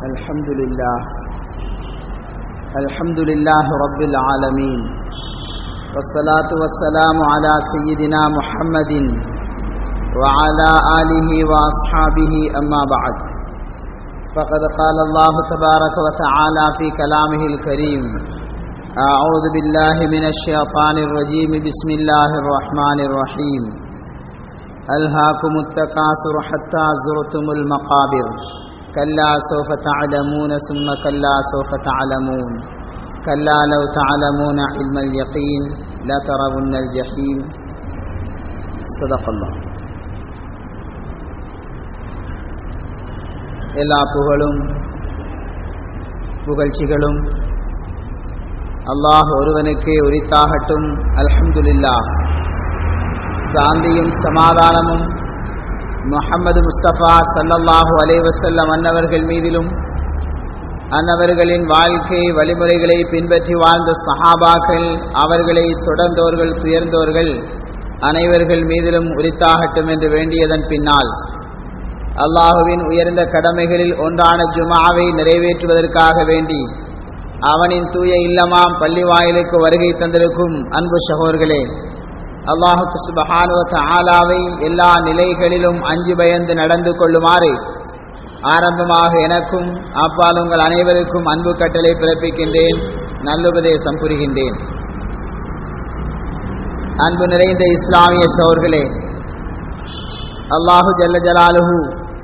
الحمد لله الحمد لله رب العالمين والصلاة والسلام على سيدنا محمد وعلى آله وأصحابه أما بعد فقد قال الله تبارك وتعالى في كلامه الكريم أعوذ بالله من الشيطان الرجيم بسم الله الرحمن الرحيم ألهاكم التكاثر حتى زرتم المقابر كلا سوف تعلمون ثم كلا سوف تعلمون كلا لو تعلمون علم اليقين لا ترون الجحيم صدق الله எல்லா புகழும் புகழ்ச்சிகளும் அல்லாஹ் ஒருவனுக்கே உரித்தாகட்டும் அல்ஹம்துலில்லா சாந்தியும் சமாதானமும் முஹம்மது முஸ்தபா சல்லல்லாஹு அலைவசல்லம் அன்னவர்கள் மீதிலும் அன்னவர்களின் வாழ்க்கை வழிமுறைகளை பின்பற்றி வாழ்ந்த சஹாபாக்கள் அவர்களை தொடர்ந்தோர்கள் துயர்ந்தோர்கள் அனைவர்கள் மீதிலும் உரித்தாகட்டும் என்று வேண்டியதன் பின்னால் அல்லாஹுவின் உயர்ந்த கடமைகளில் ஒன்றான ஜுமாவை நிறைவேற்றுவதற்காக வேண்டி அவனின் தூய இல்லமாம் பள்ளி வாயிலுக்கு வருகை தந்திருக்கும் அன்பு சகோர்களே அல்லாஹுக்கு சுபஹானுவத்த ஆலாவை எல்லா நிலைகளிலும் அஞ்சு பயந்து நடந்து கொள்ளுமாறு ஆரம்பமாக எனக்கும் அப்பால் உங்கள் அனைவருக்கும் அன்பு கட்டளை பிறப்பிக்கின்றேன் நல்லுபதேசம் புரிகின்றேன் அன்பு நிறைந்த இஸ்லாமிய சோர்களே அல்லாஹு ஜல்ல ஜலாலுஹு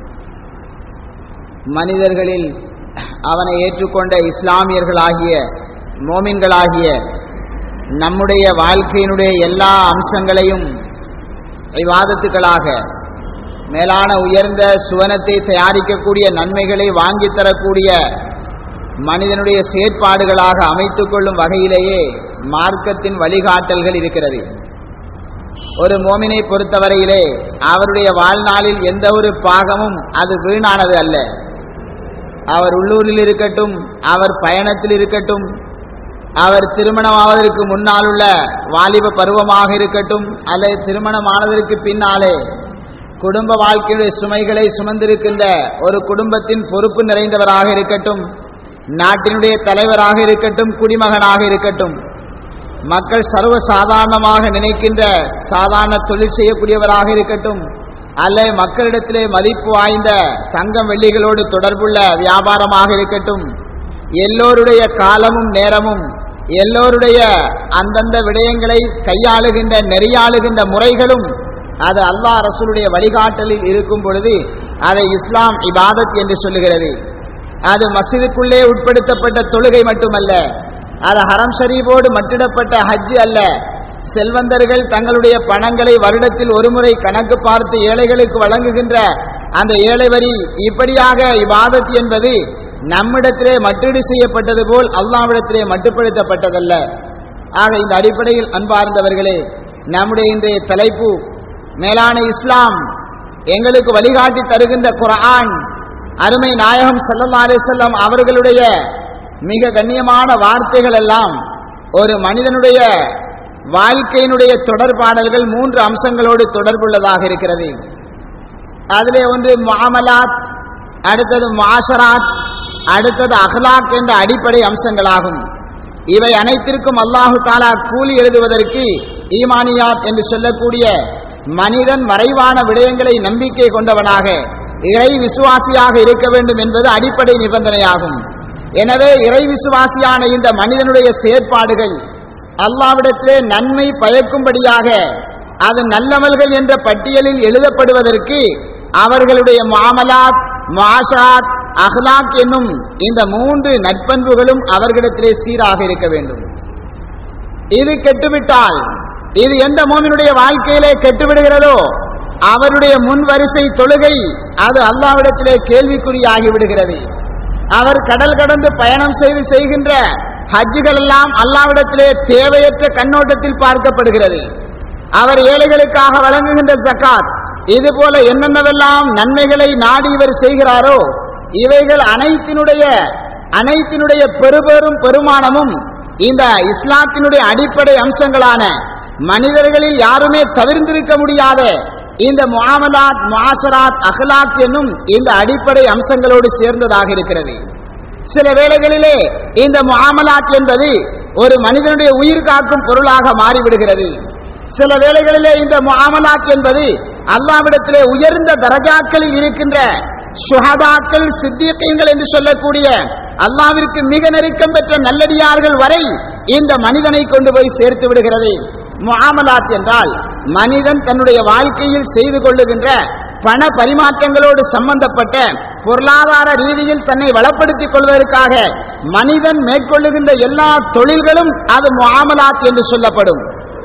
மனிதர்களில் அவனை ஏற்றுக்கொண்ட இஸ்லாமியர்களாகிய மோமின்களாகிய நம்முடைய வாழ்க்கையினுடைய எல்லா அம்சங்களையும் விவாதத்துக்களாக மேலான உயர்ந்த சுவனத்தை தயாரிக்கக்கூடிய நன்மைகளை வாங்கி தரக்கூடிய மனிதனுடைய செயற்பாடுகளாக அமைத்துக் கொள்ளும் வகையிலேயே மார்க்கத்தின் வழிகாட்டல்கள் இருக்கிறது ஒரு மோமினை பொறுத்தவரையிலே அவருடைய வாழ்நாளில் எந்த ஒரு பாகமும் அது வீணானது அல்ல அவர் உள்ளூரில் இருக்கட்டும் அவர் பயணத்தில் இருக்கட்டும் அவர் திருமணமாவதற்கு முன்னால் உள்ள வாலிப பருவமாக இருக்கட்டும் அல்லது திருமணமானதற்கு பின்னாலே குடும்ப வாழ்க்கையுடைய சுமைகளை சுமந்திருக்கின்ற ஒரு குடும்பத்தின் பொறுப்பு நிறைந்தவராக இருக்கட்டும் நாட்டினுடைய தலைவராக இருக்கட்டும் குடிமகனாக இருக்கட்டும் மக்கள் சர்வ சாதாரணமாக நினைக்கின்ற சாதாரண தொழில் செய்யக்கூடியவராக இருக்கட்டும் அல்ல மக்களிடத்திலே மதிப்பு வாய்ந்த தங்கம் வெள்ளிகளோடு தொடர்புள்ள வியாபாரமாக இருக்கட்டும் எல்லோருடைய காலமும் நேரமும் எல்லோருடைய அந்தந்த விடயங்களை கையாளுகின்ற நெறியாளுகின்ற முறைகளும் அது அல்லாஹ் ரசூலுடைய வழிகாட்டலில் இருக்கும் பொழுது அதை இஸ்லாம் இபாதத் என்று சொல்லுகிறது அது மசிதுக்குள்ளே உட்படுத்தப்பட்ட தொழுகை மட்டுமல்ல அது ஹரம் ஷரீஃபோடு மட்டிடப்பட்ட ஹஜ் அல்ல செல்வந்தர்கள் தங்களுடைய பணங்களை வருடத்தில் ஒருமுறை கணக்கு பார்த்து ஏழைகளுக்கு வழங்குகின்ற அந்த ஏழை வரி இப்படியாக இவாதத் என்பது நம்மிடத்திலே மட்டீடு செய்யப்பட்டது போல் அல்லாவிடத்திலே மட்டுப்படுத்தப்பட்டதல்ல ஆக இந்த அடிப்படையில் அன்பார்ந்தவர்களே நம்முடைய இன்றைய தலைப்பு மேலான இஸ்லாம் எங்களுக்கு வழிகாட்டி தருகின்ற குரான் அருமை நாயகம் சல்லல்லா அலிசல்லாம் அவர்களுடைய மிக கண்ணியமான வார்த்தைகள் எல்லாம் ஒரு மனிதனுடைய வாழ்க்கையினுடைய தொடர்பாடல்கள் மூன்று அம்சங்களோடு தொடர்புள்ளதாக இருக்கிறது அதிலே ஒன்று மாமலாத் அடுத்தது மாஷராத் அடுத்தது அஹ்லாக் என்ற அடிப்படை அம்சங்களாகும் இவை அனைத்திற்கும் அல்லாஹு தாலா கூலி எழுதுவதற்கு ஈமானியாத் என்று சொல்லக்கூடிய மனிதன் மறைவான விடயங்களை நம்பிக்கை கொண்டவனாக இறை விசுவாசியாக இருக்க வேண்டும் என்பது அடிப்படை நிபந்தனையாகும் எனவே இறை விசுவாசியான இந்த மனிதனுடைய செயற்பாடுகள் அல்லாவிடத்திலே நன்மை பயக்கும்படியாக அது நல்லமல்கள் என்ற பட்டியலில் எழுதப்படுவதற்கு அவர்களுடைய மாமலாத் மாஷாத் அஹ்லாக் என்னும் இந்த மூன்று நட்பண்புகளும் அவர்களிடத்திலே சீராக இருக்க வேண்டும் இது கெட்டுவிட்டால் இது எந்த மூமினுடைய வாழ்க்கையிலே கெட்டுவிடுகிறதோ அவருடைய முன் வரிசை தொழுகை அது அல்லாவிடத்திலே கேள்விக்குறியாகி விடுகிறது அவர் கடல் கடந்து பயணம் செய்து செய்கின்ற ஹஜ்ஜுகள் எல்லாம் அல்லாவிடத்திலே தேவையற்ற கண்ணோட்டத்தில் பார்க்கப்படுகிறது அவர் ஏழைகளுக்காக வழங்குகின்ற ஜக்காத் இது போல என்னென்னவெல்லாம் நன்மைகளை நாடி இவர் செய்கிறாரோ இவைகள் அனைத்தினுடைய அனைத்தினுடைய பெருபெரும் பெருமானமும் இந்த இஸ்லாத்தினுடைய அடிப்படை அம்சங்களான மனிதர்களில் யாருமே தவிர்ந்திருக்க முடியாத இந்த முஆமலாத் முஆஷராத் அஹ்லாக் என்னும் இந்த அடிப்படை அம்சங்களோடு சேர்ந்ததாக இருக்கிறது சில வேளைகளிலே இந்த முஆமலாத் என்பது ஒரு மனிதனுடைய உயிர் காக்கும் பொருளாக மாறிவிடுகிறது சில வேளைகளிலே இந்த முஆமலாத் என்பது அல்லாவிடத்திலே உயர்ந்த தரஜாக்களில் இருக்கின்ற சுஹதாக்கள் சித்தியங்கள் என்று சொல்லக்கூடிய அல்லாவிற்கு மிக நெருக்கம் பெற்ற நல்லடியார்கள் வரை இந்த மனிதனை கொண்டு போய் சேர்த்து விடுகிறது முஆமலாத் என்றால் மனிதன் தன்னுடைய வாழ்க்கையில் செய்து கொள்ளுகின்ற பண பரிமாற்றங்களோடு சம்பந்தப்பட்ட பொருளாதார ரீதியில் தன்னை வளப்படுத்திக் கொள்வதற்காக மனிதன் மேற்கொள்ளுகின்ற எல்லா தொழில்களும் அது முஆமலாத் என்று சொல்லப்படும்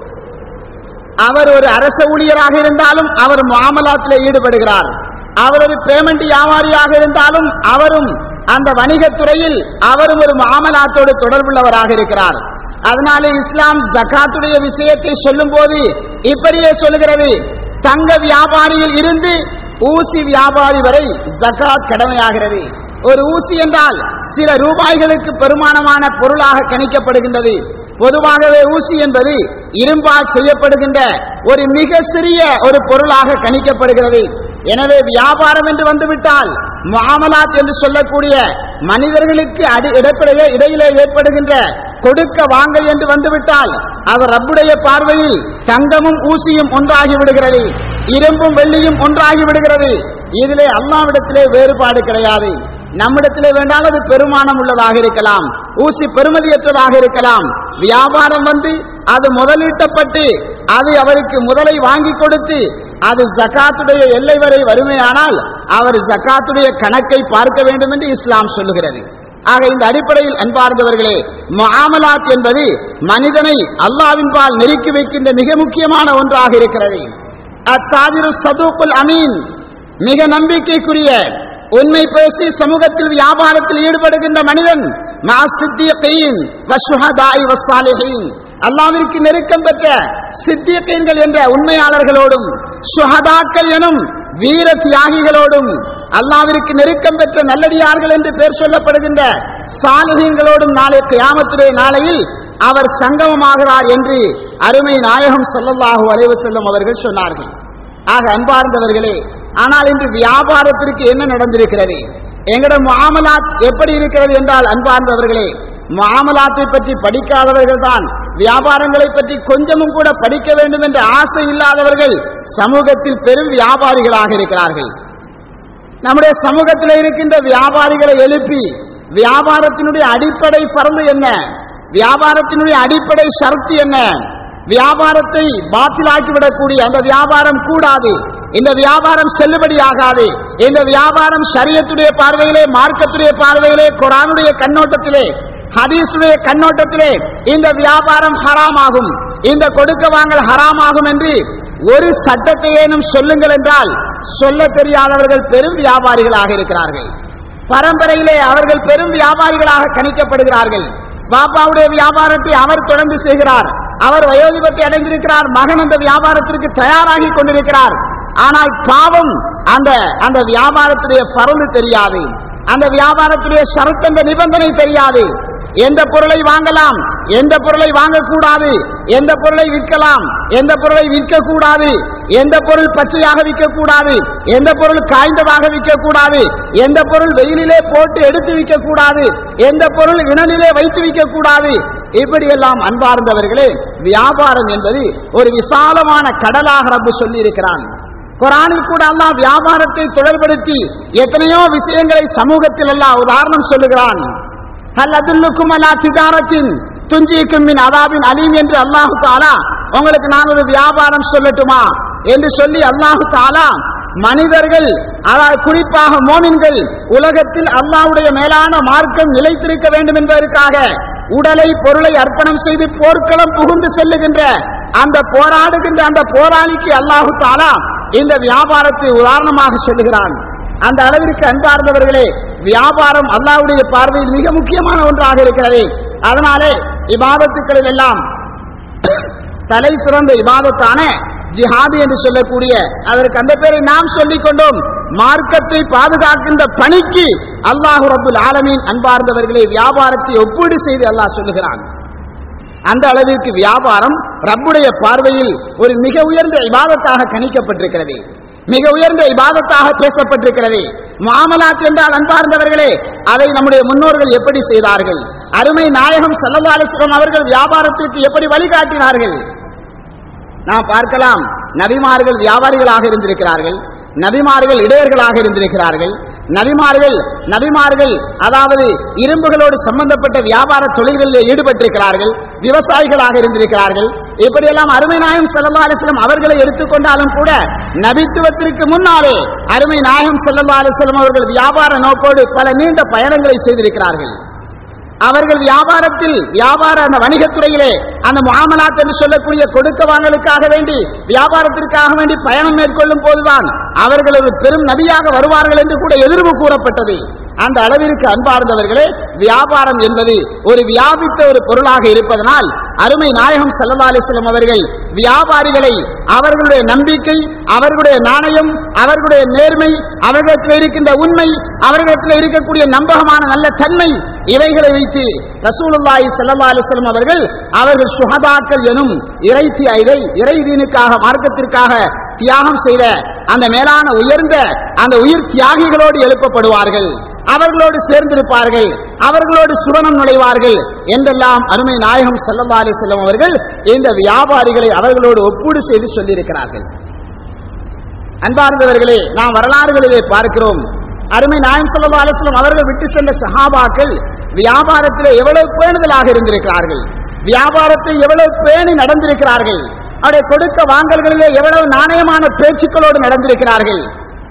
அவர் ஒரு அரச ஊழியராக இருந்தாலும் அவர் முஆமலாத்தில் ஈடுபடுகிறார் அவர் ஒரு பேமெண்ட் வியாபாரியாக இருந்தாலும் அவரும் அந்த வணிகத் துறையில் அவரும் ஒரு முஆமலாத்தோடு தொடர்புள்ளவராக இருக்கிறார் அதனாலே இஸ்லாம் ஜகாத்துடைய விஷயத்தை சொல்லும் போது இப்படியே சொல்லுகிறது தங்க வியாபாரியில் இருந்து ஊசி வியாபாரி வரை ஜகாத் கடமையாகிறது ஒரு ஊசி என்றால் சில ரூபாய்களுக்கு பெருமானமான பொருளாக கணிக்கப்படுகின்றது பொதுவாகவே ஊசி என்பது இரும்பால் செய்யப்படுகின்ற ஒரு மிக சிறிய ஒரு பொருளாக கணிக்கப்படுகிறது எனவே வியாபாரம் என்று வந்துவிட்டால் முஆமலாத் என்று சொல்லக்கூடிய மனிதர்களுக்கு அடி இடைப்படையே இடையிலே ஏற்படுகின்ற கொடுக்க வாங்கல் என்று வந்துவிட்டால் அவர் ரப்புடைய பார்வையில் தங்கமும் ஊசியும் ஒன்றாகி விடுகிறது இரும்பும் வெள்ளியும் ஒன்றாகி விடுகிறது இதிலே அல்லாவிடத்திலே வேறுபாடு கிடையாது நம்மிடத்திலே வேண்டால் அது பெருமானம் உள்ளதாக இருக்கலாம் ஊசி பெருமதியற்றதாக இருக்கலாம் வியாபாரம் வந்து அது முதலீட்டப்பட்டு அது அவருக்கு முதலை வாங்கி கொடுத்து அது ஜகாத்துடைய எல்லை வரை வறுமையானால் அவர் ஜகாத்துடைய கணக்கை பார்க்க வேண்டும் என்று இஸ்லாம் சொல்லுகிறது ஆக இந்த அடிப்படையில் அன்பார்ந்தவர்களே முஆமலாத் என்பது மனிதனை அல்லாவின் பால் நெருக்கி வைக்கின்ற மிக முக்கியமான ஒன்றாக இருக்கிறது அத்தாதிரு சதூக்குல் அமீன் மிக நம்பிக்கைக்குரிய உண்மை பேசி சமூகத்தில் வியாபாரத்தில் ஈடுபடுகின்ற மனிதன் மா சித்தியகையின் வசுஹதாய் வசாலிஹீன் அல்லாவிற்கு நெருக்கம் பெற்ற சித்தியகைன்கள் என்ற உண்மையாளர்களோடும் சுஹதாக்கள் எனும் வீர தியாகிகளோடும் அல்லாவிற்கு நெருக்கம் பெற்ற நல்லடியார்கள் என்று பெயர் சொல்லப்படுகின்ற சாலிகங்களோடும் நாளை கியாமத்துடைய நாளையில் அவர் சங்கமமாகிறார் என்று அருமை நாயகம் ஸல்லல்லாஹு அலைஹி வஸல்லம் அவர்கள் சொன்னார்கள் ஆக அன்பார்ந்தவர்களே ஆனால் இன்று வியாபாரத்திற்கு என்ன நடந்திருக்கிறது எங்கட முஆமலாத் எப்படி இருக்கிறது என்றால் அன்பார்ந்தவர்களே முஆமலாத்தை பற்றி படிக்காதவர்கள் தான் வியாபாரங்களை பற்றி கொஞ்சமும் கூட படிக்க வேண்டும் என்ற ஆசை இல்லாதவர்கள் சமூகத்தில் பெரும் வியாபாரிகளாக இருக்கிறார்கள் நம்முடைய சமூகத்தில் இருக்கின்ற வியாபாரிகளை எழுப்பி வியாபாரத்தினுடைய அடிப்படை பரந்து என்ன வியாபாரத்தினுடைய அடிப்படை ஷரத்து என்ன வியாபாரத்தை பாத்திலாக்கி விடக்கூடிய அந்த வியாபாரம் கூடாது இந்த வியாபாரம் செல்லுபடியாகாது இந்த வியாபாரம் ஷரியத்துடைய பார்வையிலே மார்க்கத்துடைய பார்வையிலே குரானுடைய கண்ணோட்டத்திலே ஹதீஸுடைய கண்ணோட்டத்திலே இந்த வியாபாரம் ஹராமாகும் இந்த கொடுக்க வாங்கல் ஹராமாகும் என்று ஒரு சட்டத்தை ஏனும் சொல்லுங்கள் என்றால் சொல்ல தெரியாதவர்கள் பெரும் வியாபாரிகளாக இருக்கிறார்கள் பரம்பரையிலே அவர்கள் பெரும் வியாபாரிகளாக கணிக்கப்படுகிறார்கள் பாப்பாவுடைய வியாபாரத்தை அவர் தொடர்ந்து செய்கிறார் அவர் வயோதிபத்தை அடைந்திருக்கிறார் மகன் அந்த வியாபாரத்திற்கு தயாராகி கொண்டிருக்கிறார் ஆனால் பாவம் அந்த அந்த வியாபாரத்துடைய பரந்து தெரியாது அந்த வியாபாரத்துடைய சரத்தந்த நிபந்தனை தெரியாது எந்த பொருளை வாங்கலாம் எந்த பொருளை வாங்கக்கூடாது எந்த பொருளை விற்கலாம் எந்த பொருளை விற்கக்கூடாது எந்த பொருள் பச்சையாக விற்கக்கூடாது எந்த பொருள் காய்ந்ததாக விற்கக்கூடாது எந்த பொருள் வெயிலிலே போட்டு எடுத்து விற்கக்கூடாது எந்த பொருள் இணலிலே வைத்து விற்கக்கூடாது இப்படியெல்லாம் அன்பார்ந்தவர்களே வியாபாரம் என்பது ஒரு விசாலமான கடலாக ரப்பு சொல்லி இருக்கிறான் குரானில் கூட அல்லாஹ் வியாபாரத்தை தொடர்படுத்தி எத்தனையோ விஷயங்களை சமூகத்தில் எல்லாம் உதாரணம் சொல்லுகிறான் ஹல் அதுல்லுக்கும் அலா திஜாரத்தின் துஞ்சிக்கும் மின் அதாபின் அலீம் என்று அல்லாஹு தாலா உங்களுக்கு நான் ஒரு வியாபாரம் சொல்லட்டுமா என்று சொல்லி அல்லாஹு தாலா மனிதர்கள் அதாவது குறிப்பாக மோமின்கள் உலகத்தில் அல்லாஹ்வுடைய மேலான மார்க்கம் நிலைத்திருக்க வேண்டும் என்பதற்காக உடலை பொருளை அர்ப்பணம் செய்து போர்க்களம் புகுந்து செல்லுகின்ற அந்த போராடுகின்ற அந்த போராளிக்கு அல்லாஹு தாலா இந்த வியாபாரத்தை உதாரணமாக சொல்லுகிறான் அந்த அளவிற்கு அன்பார்ந்தவர்களே வியாபாரம் அல்லாஹ்வுடைய பார்வையில் மிக முக்கியமான ஒன்றாக இருக்கிறது அதனாலே இபாதத்துக்களில் எல்லாம் தலை சிறந்த இபாதத்தான ஜிஹாது என்று சொல்லக்கூடிய அதற்கு அந்த பேரை நாம் சொல்லிக் கொண்டோம் மார்க்கத்தை பாதுகாக்கின்ற பணிக்கு அல்லாஹு ரப்புல் ஆலமீன் அன்பார்ந்தவர்களே வியாபாரத்தை ஒப்பீடு செய்து அல்லாஹ் சொல்லுகிறான் அந்த அளவிற்கு வியாபாரம் ரப்புடைய பார்வையில் ஒரு மிக உயர்ந்த இபாதத்தாக கணிக்கப்பட்டிருக்கிறது மிக உயர்ந்த இபாதத்தாக பேசப்பட்டிருக்கிறது மாமலாத் என்றால் அன்பார்ந்தவர்களே அதை நம்முடைய முன்னோர்கள் எப்படி செய்தார்கள் அருமை நாயகம் சல்லல்லா அலிஸ்லாம் அவர்கள் வியாபாரத்திற்கு எப்படி வழிகாட்டினார்கள் நாம் பார்க்கலாம் நபிமார்கள் வியாபாரிகளாக இருந்திருக்கிறார்கள் நபிமார்கள் இடையர்களாக இருந்திருக்கிறார்கள் நபிமார்கள் நபிமார்கள் அதாவது இரும்புகளோடு சம்பந்தப்பட்ட வியாபார தொழில்களில் ஈடுபட்டிருக்கிறார்கள் விவசாயிகளாக இருந்திருக்கிறார்கள் இப்படியெல்லாம் அருமை நாயம் செல்லல்லா அலிஸ்லம் அவர்களை எடுத்துக்கொண்டாலும் கூட நபித்துவத்திற்கு முன்னாலே அருமை நாயம் செல்லல்லா அலிஸ்லம் அவர்கள் வியாபார நோக்கோடு பல நீண்ட பயணங்களை செய்திருக்கிறார்கள் அவர்கள் வியாபாரத்தில் வியாபார அந்த வணிகத்துறையிலே அந்த முகாமலாத் என்று சொல்லக்கூடிய கொடுக்க வாங்கலுக்காக வேண்டி வியாபாரத்திற்காக வேண்டி பயணம் மேற்கொள்ளும் போதுதான் அவர்கள் ஒரு பெரும் நபியாக வருவார்கள் என்று கூட எதிர்வு கூறப்பட்டது அந்த அளவிற்கு அன்பார்ந்தவர்களே வியாபாரம் என்பது ஒரு வியாபித்த ஒரு பொருளாக இருப்பதனால் அருமை நாயகம் சல்லா அலிஸ்லாம் அவர்கள் வியாபாரிகளை அவர்களுடைய நம்பிக்கை அவர்களுடைய நாணயம் அவர்களுடைய நேர்மை அவர்களிடத்தில் இருக்கின்ற உண்மை அவர்களிடத்தில் இருக்கக்கூடிய நம்பகமான நல்ல தன்மை இவைகளை வைத்து ரசூலுல்லாஹி ஸல்லல்லாஹு அலைஹி வஸல்லம் அவர்கள் அவர்கள் சுஹதாக்கள் எனும் இறை இறை இறை தீனுக்காக மார்க்கத்திற்காக தியாகம் செய்த அந்த மேலான உயர்ந்த அந்த உயிர் தியாகிகளோடு எழுப்பப்படுவார்கள் அவர்களோடு சேர்ந்திருப்பார்கள் அவர்களோடு சுவனம் நுழைவார்கள் என்றெல்லாம் அருமை நாயகம் சல்லல்லா அலி செல்லம் அவர்கள் இந்த வியாபாரிகளை அவர்களோடு ஒப்பீடு செய்து சொல்லியிருக்கிறார்கள் அன்பார்ந்தவர்களே நாம் வரலாறுகளிலே பார்க்கிறோம் அருமை நாயம் சல்லா அலிஸ்லாம் அவர்கள் விட்டு சென்ற சஹாபாக்கள் வியாபாரத்திலே எவ்வளவு பேணுதலாக இருந்திருக்கிறார்கள் வியாபாரத்தை எவ்வளவு பேணி நடந்திருக்கிறார்கள் அவருடைய கொடுக்க வாங்கல்களிலே எவ்வளவு நாணயமான பேச்சுக்களோடு நடந்திருக்கிறார்கள்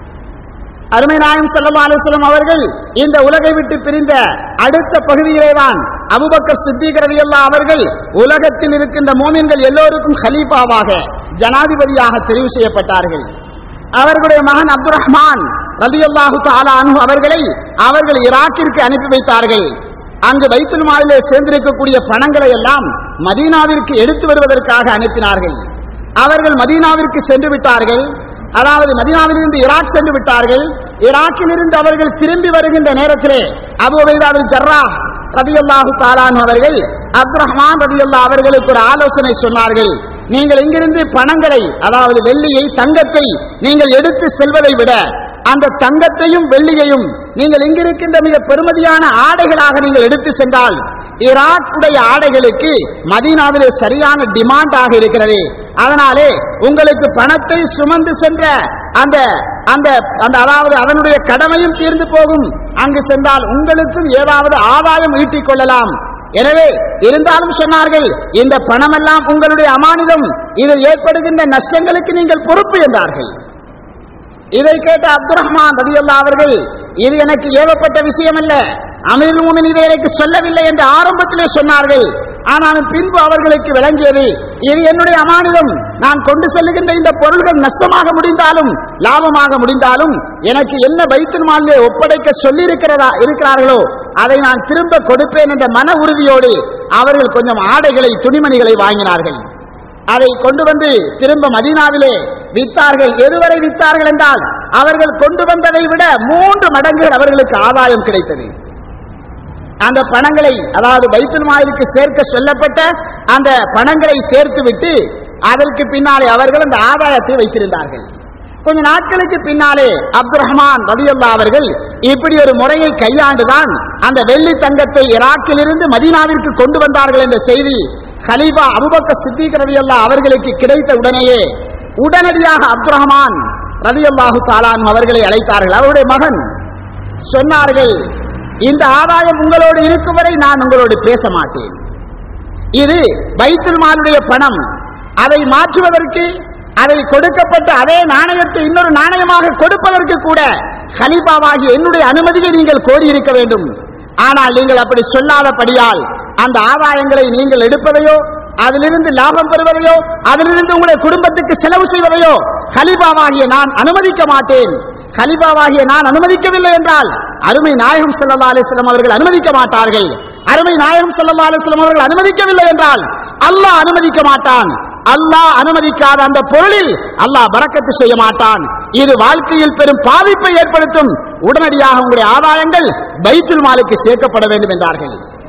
அருமை நாயம் சல்லா அலுவலம் அவர்கள் இந்த உலகை விட்டு பிரிந்த அடுத்த பகுதியிலே தான் அபுபக்கர் சித்திகரதி அவர்கள் உலகத்தில் இருக்கின்ற மோமின்கள் எல்லோருக்கும் ஹலீஃபாவாக ஜனாதிபதியாக தெரிவு செய்யப்பட்டார்கள் அவர்களுடைய மகன் அப்துல் ரஹ்மான் ரதி அல்லாஹு அனு அவர்களை அவர்கள் ஈராக்கிற்கு அனுப்பி வைத்தார்கள் அங்கு வைத்துல் மாலிலே சேர்ந்திருக்கக்கூடிய பணங்களை எல்லாம் மதீனாவிற்கு எடுத்து வருவதற்காக அனுப்பினார்கள் அவர்கள் மதீனாவிற்கு சென்று விட்டார்கள் அதாவது மதீனாவிலிருந்து ஈராக் சென்று விட்டார்கள் ஈராக்கிலிருந்து அவர்கள் திரும்பி வருகின்ற நேரத்திலே அபு உபைதாவில் ஜர்ரா ரதியல்லாஹு தாலான் அவர்கள் அப்துல் ரஹ்மான் ரதியல்லா அவர்களுக்கு ஒரு ஆலோசனை சொன்னார்கள் நீங்கள் இங்கிருந்து பணங்களை அதாவது வெள்ளியை தங்கத்தை நீங்கள் எடுத்து செல்வதை விட அந்த தங்கத்தையும் வெள்ளியையும் நீங்கள் இங்கிருக்கின்ற மிக பெருமதியான ஆடைகளாக நீங்கள் எடுத்து சென்றால் ஈராக்குடைய ஆடைகளுக்கு மதீனாவிலே சரியான டிமாண்ட் ஆக இருக்கிறது அதனாலே உங்களுக்கு பணத்தை சுமந்து சென்ற அந்த அந்த அந்த அதாவது அதனுடைய கடமையும் தீர்ந்து போகும் அங்கு சென்றால் உங்களுக்கும் ஏதாவது ஆதாயம் ஈட்டிக் கொள்ளலாம் எனவே இருந்தாலும் சொன்னார்கள் இந்த பணமெல்லாம் உங்களுடைய அமானிதம் இதில் ஏற்படுகின்ற நஷ்டங்களுக்கு நீங்கள் பொறுப்பு என்றார்கள் இதை கேட்ட அப்துல் ரஹ்மான் ரதியல்லா அவர்கள் இது எனக்கு ஏவப்பட்ட விஷயம் அல்ல அமீர் மூமின் இதை எனக்கு சொல்லவில்லை என்று ஆரம்பத்திலே சொன்னார்கள் ஆனாலும் பின்பு அவர்களுக்கு விளங்கியது இது என்னுடைய அமானிதம் நான் கொண்டு செல்லுகின்ற இந்த பொருள்கள் நஷ்டமாக முடிந்தாலும் லாபமாக முடிந்தாலும் எனக்கு என்ன வைத்தின் மாலிலே ஒப்படைக்க சொல்லி இருக்கிறதா இருக்கிறார்களோ அதை நான் திரும்ப கொடுப்பேன் என்ற மன உறுதியோடு அவர்கள் கொஞ்சம் ஆடைகளை துணிமணிகளை வாங்கினார்கள் அதை கொண்டு வந்து திரும்ப மதீனாவிலே வித்தார்கள் எதுவரை வித்தார்கள் என்றால் அவர்கள் கொண்டு வந்ததை விட மூன்று மடங்கு அவர்களுக்கு ஆதாயம் கிடைத்தது அந்த பணங்களை அதாவது பைத்துல் மாலிக்கு சேர்க்க சொல்லப்பட்ட அந்த பணங்களை சேர்த்து விட்டு அதற்கு பின்னாலே அவர்கள் அந்த ஆதாயத்தை வைத்திருந்தார்கள் கொஞ்ச நாட்களுக்கு பின்னாலே அப்துல் ரஹ்மான் ரதியல்லா அவர்கள் இப்படி ஒரு முறையை கையாண்டுதான் அந்த வெள்ளி தங்கத்தை ஈராக்கிலிருந்து மதீனாவிற்கு கொண்டு வந்தார்கள் என்ற செய்தி ஹலீஃபா அபுபக்க சித்திக் ரதியல்லா அவர்களுக்கு கிடைத்த உடனேயே உடனடியாக அப்துல் ரஹ்மான் ரதியல்லாஹு தாலான் அவர்களை அழைத்தார்கள் அவருடைய மகன் சொன்னார்கள் இந்த ஆதாயம் உங்களோடு இருக்கும் வரை நான் உங்களோடு பேச மாட்டேன் இது பைத்துல் மாலுடைய பணம் அதை மாற்றுவதற்கு அதை கொடுக்கப்பட்ட அதே நாணயத்தை இன்னொரு நாணயமாக கொடுப்பதற்கு கூட ஹலீஃபாவாகிய என்னுடைய அனுமதியை நீங்கள் கோரியிருக்க வேண்டும் ஆனால் நீங்கள் அப்படி சொல்லாதபடியால் அந்த ஆதாயங்களை நீங்கள் எடுப்பதையோ அதிலிருந்து லாபம் பெறுவதையோ அதிலிருந்து உங்களுடைய குடும்பத்துக்கு செலவு செய்வதையோ ஹலிபாவாகிய நான் அனுமதிக்க மாட்டேன் ஹலிபாவாகிய நான் அனுமதிக்கவில்லை என்றால் அருமை நாயகம் ஸல்லல்லாஹு அலைஹி வஸல்லம் அவர்கள் அனுமதிக்க மாட்டார்கள் அருமை நாயகம் ஸல்லல்லாஹு அலைஹி வஸல்லம் அவர்கள் அனுமதிக்கவில்லை என்றால் அல்லாஹ் அனுமதிக்க மாட்டான் அல்லாஹ் அனுமதிக்காத அந்த பொருளில் அல்லாஹ் பறக்கத்து செய்ய மாட்டான் இது வாழ்க்கையில் பெரும் பாதிப்பை ஏற்படுத்தும் உடனடியாக உங்களுடைய ஆதாயங்கள் பைத்துல் மாலுக்கு சேர்க்கப்பட வேண்டும் என்றார்கள்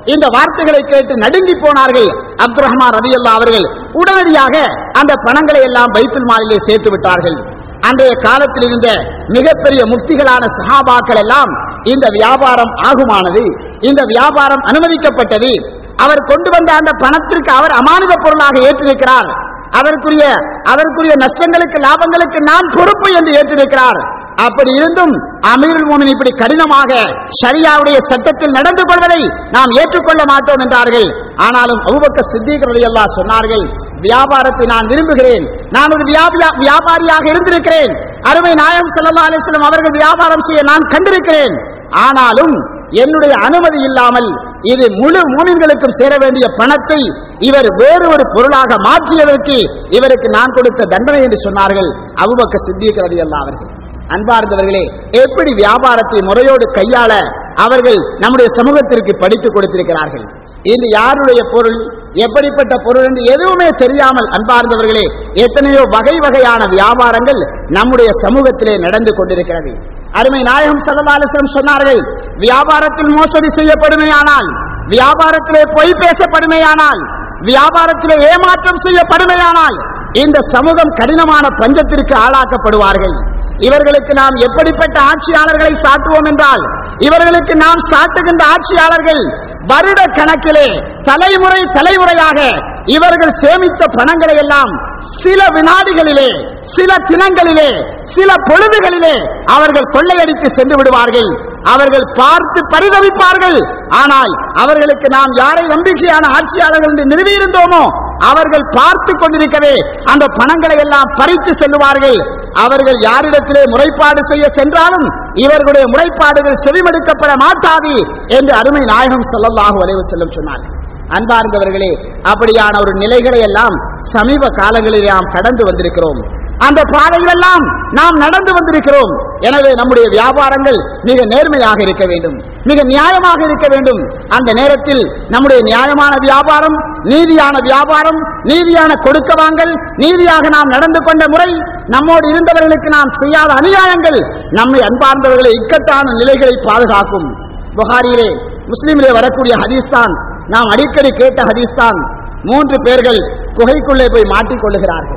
இந்த வார்த்தைகளை கேட்டு நடுங்கி போனார்கள் அப்துல் ரஹ்மான் ரதியல்லா அவர்கள் உடனடியாக அந்த பணங்களை எல்லாம் பைத்துல் மாலிலே சேர்த்து விட்டார்கள் அன்றைய காலத்தில் இருந்த மிகப்பெரிய முஃப்திகளான சஹாபாக்கள் எல்லாம் இந்த வியாபாரம் ஆகுமானது இந்த வியாபாரம் அனுமதிக்கப்பட்டது அவர் கொண்டு வந்த அந்த பணத்திற்கு அவர் அமானித பொருளாக ஏற்றிருக்கிறார் அதற்குரிய அதற்குரிய நஷ்டங்களுக்கு லாபங்களுக்கு நான் பொறுப்பு என்று ஏற்றிருக்கிறார் அப்படி இருந்தும் அமீருல் மோமின் இப்படி கடினமாக ஷரியாவுடைய சட்டத்தில் நடந்து கொள்வதை நாம் ஏற்றுக்கொள்ள மாட்டோம் என்றார்கள் ஆனாலும் அபுபக்க சித்திக் ரலியல்லாஹு சொன்னார்கள் வியாபாரத்தை நான் விரும்புகிறேன் நான் ஒரு வியாபியா- வியாபாரியாக இருந்திருக்கிறேன் அருமை நாயகம் ஸல்லல்லாஹு அலைஹி வஸல்லம் அவர்கள் வியாபாரம் செய்ய நான் கண்டிருக்கிறேன் ஆனாலும் என்னுடைய அனுமதி இல்லாமல் இது முழு மூமின்களுக்கும் சேர வேண்டிய பணத்தை இவர் வேறு ஒரு பொருளாக மாற்றியதற்கு இவருக்கு நான் கொடுத்த தண்டனை என்று சொன்னார்கள் அபுபக்க சித்திக் ரலியல்லாஹு அவர்கள் அன்பார்ந்தவர்களே எப்படி வியாபாரத்தை முறையோடு கையாள அவர்கள் நம்முடைய சமூகத்திற்கு படித்துக் கொடுத்திருக்கிறார்கள் இது யாருடைய பொருள் எப்படிப்பட்ட பொருள் என்று எதுவுமே தெரியாமல் அன்பார்ந்தவர்களே எத்தனையோ வகை வகையான வியாபாரங்கள் நம்முடைய சமூகத்திலே நடந்து கொண்டிருக்கிறது அருமை நாயகம் ஸல்லல்லாஹு அலைஹி வஸல்லம் சொன்னார்கள் வியாபாரத்தில் மோசடி செய்யப்படுமையானால் வியாபாரத்திலே பொய் பேசப்படுமையானால் வியாபாரத்திலே ஏமாற்றம் செய்யப்படுமையானால் இந்த சமூகம் கடினமான பஞ்சத்திற்கு ஆளாக்கப்படுவார்கள் இவர்களுக்கு நாம் எப்படிப்பட்ட ஆட்சியாளர்களை சாட்டுவோம் என்றால் இவர்களுக்கு நாம் சாட்டுகின்ற ஆட்சியாளர்கள் வருட கணக்கிலே தலைமுறை தலைமுறையாக இவர்கள் சேமித்த பணங்களை எல்லாம் சில வினாடிகளிலே சில தினங்களிலே சில பொழுதுகளிலே அவர்கள் கொள்ளையடித்து சென்று விடுவார்கள் அவர்கள் பார்த்து பரிதவிப்பார்கள் ஆனால் அவர்களுக்கு நாம் யாரை நம்பிக்கையான ஆட்சியாளர்கள் என்று நிறுவியிருந்தோமோ அவர்கள் பார்த்து கொண்டிருக்கவே அந்த பணங்களை எல்லாம் பறித்து செல்லுவார்கள் அவர்கள் யாரிடத்திலே முறைப்பாடு செய்ய சென்றாலும் இவர்களுடைய முறைப்பாடுகள் செவிமடுக்கப்பட மாட்டாது என்று அருமை நாயகம் ஸல்லல்லாஹு அலைஹி வஸல்லம் சொன்னார்கள் அன்பார்ந்தவர்களே அப்படியான ஒரு நிலைகளை எல்லாம் சமீப காலங்களில் நாம் கடந்து வந்திருக்கிறோம் அந்த பாதைகளெல்லாம் நாம் நடந்து வந்திருக்கிறோம் எனவே நம்முடைய வியாபாரங்கள் மிக நேர்மையாக இருக்க வேண்டும் மிக நியாயமாக இருக்க வேண்டும் அந்த நேரத்தில் நம்முடைய நியாயமான வியாபாரம் நீதியான வியாபாரம் நீதியான கொடுக்க வாங்கல் நீதியாக நாம் நடந்து கொண்ட முறை நம்மோடு இருந்தவர்களுக்கு நாம் செய்யாத அநியாயங்கள் நம்மை அன்பார்ந்தவர்களை இக்கட்டான நிலைகளை பாதுகாக்கும் புகாரியிலே முஸ்லிமிலே வரக்கூடிய ஹதீஸ் தான் நாம் அடிக்கடி கேட்ட ஹதீஸ் தான் மூன்று பேர்கள் குகைக்குள்ளே போய் மாட்டிக்கொள்ளுகிறார்கள்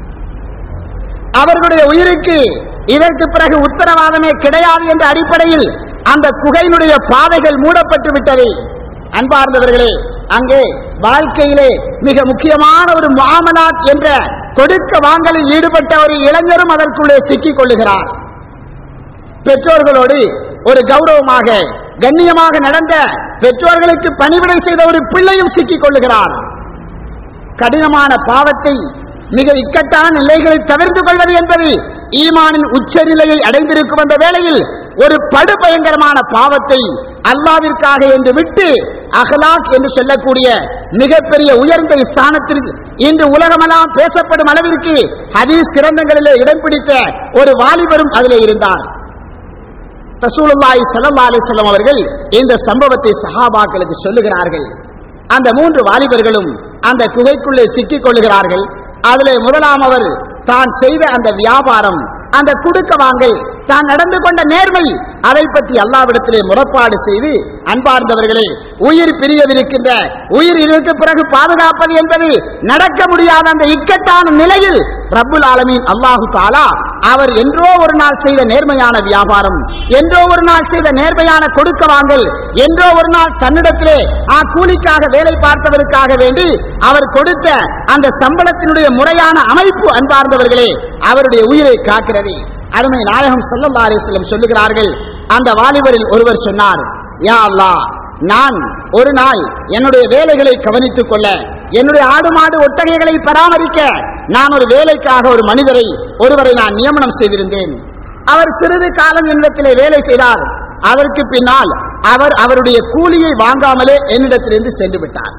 அவர்களுடைய உயிருக்கு இதற்கு பிறகு உத்தரவாதமே கிடையாது என்ற அடிப்படையில் அந்த குகையினுடைய பாதைகள் மூடப்பட்டு விட்டது அன்பார்ந்தவர்களே அங்கே வாழ்க்கையிலே மிக முக்கியமான ஒரு முஆமலாத் என்ற கொடுக்க வாங்கலில் ஈடுபட்ட ஒரு இளைஞரும் அதற்குள்ளே சிக்கிக் கொள்ளுகிறார் பெற்றோர்களோடு ஒரு கௌரவமாக கண்ணியமாக நடந்த பெற்றோர்களுக்கு பணிவிடை செய்த ஒரு பிள்ளையும் சிக்கிக் கொள்ளுகிறார் கடினமான பாவத்தை மிக இக்கட்டான நிலைகளை தவிர்த்து கொள்வது என்பது ஈமானின் உச்சநிலையை அடைந்திருக்கும் அந்த வேளையில் ஒரு படு பயங்கரமான பாவத்தை அல்லாவிற்காக என்று விட்டு அகலாக் என்று சொல்லக்கூடிய மிகப்பெரிய உயர்ந்த ஸ்தானத்திற்கு இன்று உலகமெல்லாம் பேசப்படும் அளவிற்கு ஹதீஸ் கிரந்தங்களிலே இடம் பிடித்த ஒரு வாலிபரும் அதிலே இருந்தார் ரசூலுல்லாஹி ஸல்லல்லாஹு அலைஹி வஸல்லம் அவர்கள் இந்த சம்பவத்தை சஹாபாக்களுக்கு சொல்லுகிறார்கள் அந்த மூன்று வாலிபர்களும் அந்த குகைக்குள்ளே சிக்கிக் கொள்ளுகிறார்கள் அதிலே முதலாம் அவர் தான் செய்த அந்த வியாபாரம் அந்த குடுக்க வாங்கல் தான் நடந்து கொண்ட நேர்மை அதை பற்றி அல்லாவிடத்திலே முறப்பாடு செய்து அன்பார்ந்தவர்களே உயிர் பிரியவிருக்கின்ற உயிர் இதற்கு பிறகு பாதுகாப்பது என்பது நடக்க முடியாத அந்த இக்கட்டான நிலையில் ரப்புல் ஆலமீன் அல்லாஹு தாலா அவர் என்றோ ஒரு நாள் செய்த நேர்மையான வியாபாரம் என்றோ ஒரு நாள் செய்த நேர்மையான கொடுக்க வாங்கல் என்றோ ஒரு நாள் தன்னிடத்திலே ஆ கூலிக்காக வேலை பார்த்தவருக்காக வேண்டி அவர் கொடுத்த அந்த சம்பளத்தினுடைய முறையான அமைப்பு அன்பார்ந்தவர்களே அவருடைய உயிரை காக்கிறது அருமை நாயகம் ஸல்லல்லாஹு அலைஹி வஸல்லம் சொல்லுகிறார்கள் அந்த வாலிபரில் ஒருவர் சொன்னார் யா அல்லாஹ் நான் ஒரு நாள் என்னுடைய வேலைகளை கவனித்துக் கொள்ள என்னுடைய ஆடு மாடு ஒட்டகைகளை பராமரிக்க நான் ஒரு வேலைக்காக ஒரு மனிதரை ஒருவரை நான் நியமனம் செய்திருந்தேன் அவர் சிறிது காலம் என்னிடத்திலே வேலை செய்தார் அதற்கு பின்னால் அவர் அவருடைய கூலியை வாங்காமலே என்னிடத்திலிருந்து சென்று விட்டார்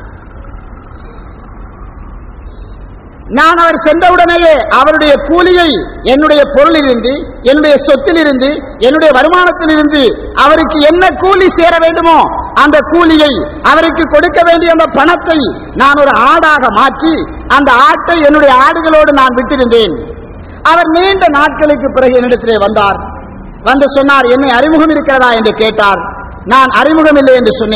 நான் அவர் சென்றவுடனேயே அவருடைய கூலியை என்னுடைய பொருளிலிருந்து என்னுடைய சொத்திலிருந்து என்னுடைய வருமானத்திலிருந்து அவருக்கு என்ன கூலி சேர வேண்டுமோ அந்த கூலியை அவருக்கு கொடுக்க வேண்டிய அந்த பணத்தை நான் ஒரு ஆடாக மாற்றி அந்த ஆட்டை என்னுடைய ஆடுகளோடு நான் விட்டிருந்தேன் அவர் நீண்ட நாட்களுக்கு பிறகு என்னிடத்திலே வந்தார் வந்து சொன்னார் என்னை அறிமுகம் இருக்கிறதா என்று கேட்டார் நான் அறிமுகம் இல்லை என்று சொன்னேன்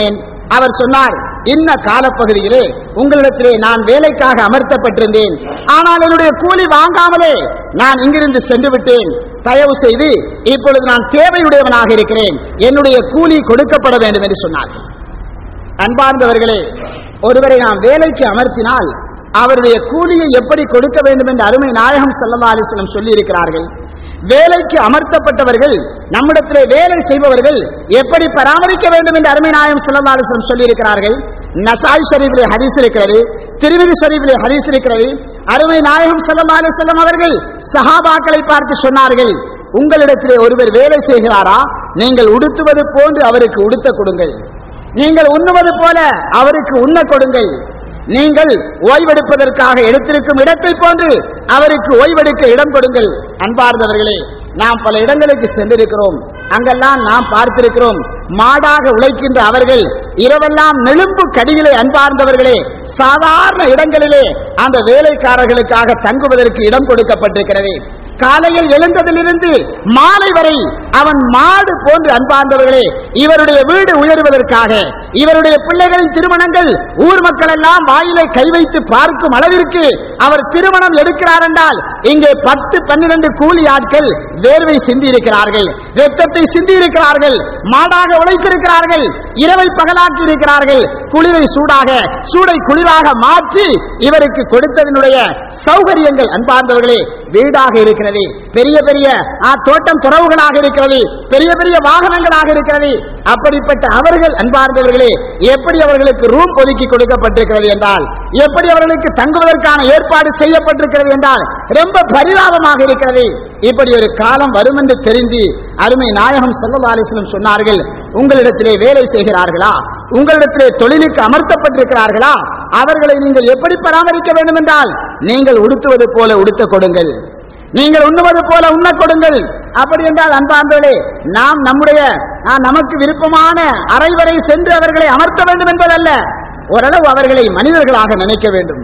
அவர் சொன்னார் இன்ன காலப்பகுதியிலே உங்களிடத்திலே நான் வேலைக்காக அமர்த்தப்பட்டிருந்தேன் ஆனால் என்னுடைய கூலி வாங்காமலே நான் இங்கிருந்து சென்று விட்டேன் தயவு செய்து இப்பொழுது நான் தேவையுடையவனாக இருக்கிறேன் என்னுடைய கூலி கொடுக்கப்பட வேண்டும் என்று சொன்னார்கள் அன்பார்ந்தவர்களே ஒருவரை நாம் வேலைக்கு அமர்த்தினால் அவருடைய கூலியை எப்படி கொடுக்க வேண்டும் என்று அருமை நாயகம் சல்லா அலிஸ்லம் சொல்லி இருக்கிறார்கள் வேலைக்கு அமர்த்தப்பட்டவர்கள் நம்மிடத்திலே வேலை செய்பவர்கள் எப்படி பராமரிக்க வேண்டும் என்று அருமை நாயகம் சல்லா அலிஸ்லம் சொல்லி இருக்கிறார்கள் நசாய் ஷரீஃபிலே ஹதீஸ் இருக்கிறது திருவிதி ஷரீஃபிலே ஹதீஸ் இருக்கிறது அருமை நாயகம் சல்லா அலிஸ்லம் அவர்கள் சஹாபாக்களை பார்த்து சொன்னார்கள் உங்களிடத்திலே ஒருவர் வேலை செய்கிறாரா நீங்கள் உடுத்துவது போன்று அவருக்கு உடுத்த கொடுங்கள் நீங்கள் உண்ணுவது போல அவருக்கு உண்ண கொடுங்கள் நீங்கள் ஓய்வெடுப்பதற்காக எடுத்திருக்கும் இடத்தை போன்று அவருக்கு ஓய்வெடுக்க இடம் கொடுங்கள் அன்பார்ந்தவர்களே நாம் பல இடங்களுக்கு சென்றிருக்கிறோம் அங்கெல்லாம் நாம் பார்த்திருக்கிறோம் மாடாக உழைக்கின்ற அவர்கள் இரவெல்லாம் நெலும்பு கடியிலே அன்பார்ந்தவர்களே சாதாரண இடங்களிலே அந்த வேலைக்காரர்களுக்காக தங்குவதற்கு இடம் கொடுக்கப்பட்டிருக்கிறது காலையில் எழுந்ததிலிருந்து மாலை வரை அவன் மாடு போன்று அன்பார்ந்தவர்களே இவருடைய வீடு உயர்வதற்காக இவருடைய பிள்ளைகளின் திருமணங்கள் ஊர் மக்கள் எல்லாம் வாயிலை கை வைத்து பார்க்கும் அளவிற்கு அவர் திருமணம் எடுக்கிறார் என்றால் இங்கே பத்து பன்னிரண்டு கூலி ஆட்கள் வேர்வை சிந்தி இருக்கிறார்கள் ரத்தத்தை சிந்தி இருக்கிறார்கள் மாடாக உழைத்திருக்கிறார்கள் இரவை பகலாக்கி இருக்கிறார்கள் குளிரை சூடாக சூடை குளிராக மாற்றி இவருக்கு கொடுத்ததனுடைய சௌகரியங்கள் அன்பார்ந்தவர்களே வீடாக இருக்கிறது பெரிய பெரிய ஆ, தோட்டம் துறவுகளாக இருக்கிறது பெரிய பெரிய வாகனங்களாக இருக்கிறது அப்படிப்பட்ட அவர்கள் அன்பார்ந்தவர்களே எப்படி அவர்களுக்கு ரூம் ஒதுக்கி கொடுக்கப்பட்டிருக்கிறது என்றால் எப்படி அவர்களுக்கு தங்குவதற்கான ஏற்பாடு செய்யப்பட்டிருக்கிறது என்றால் ரொம்ப பரிதாபமாக இருக்கிறது இப்படி ஒரு காலம் வரும் என்று தெரிந்து அருமை நாயகம் செல்லம் ஆலோசனம் சொன்னார்கள் உங்களிடத்திலே வேலை செய்கிறார்களா உங்களிடத்திலே தொழிலுக்கு அமர்த்தப்பட்டிருக்கிறார்களா அவர்களை நீங்கள் எப்படி பராமரிக்க வேண்டும் என்றால் நீங்கள் உடுத்துவது போல உடுத்த கொடுங்கள் நீங்கள் உண்ணுவது போல உண்ண கொடுங்கள் அப்படி என்றால் அன்பாந்தோடே நாம் நம்முடைய ஆ, நமக்கு விருப்பமான அறை வரை சென்று அவர்களை அமர்த்த வேண்டும் என்பதல்ல ஓரளவு அவர்களை மனிதர்களாக நினைக்க வேண்டும்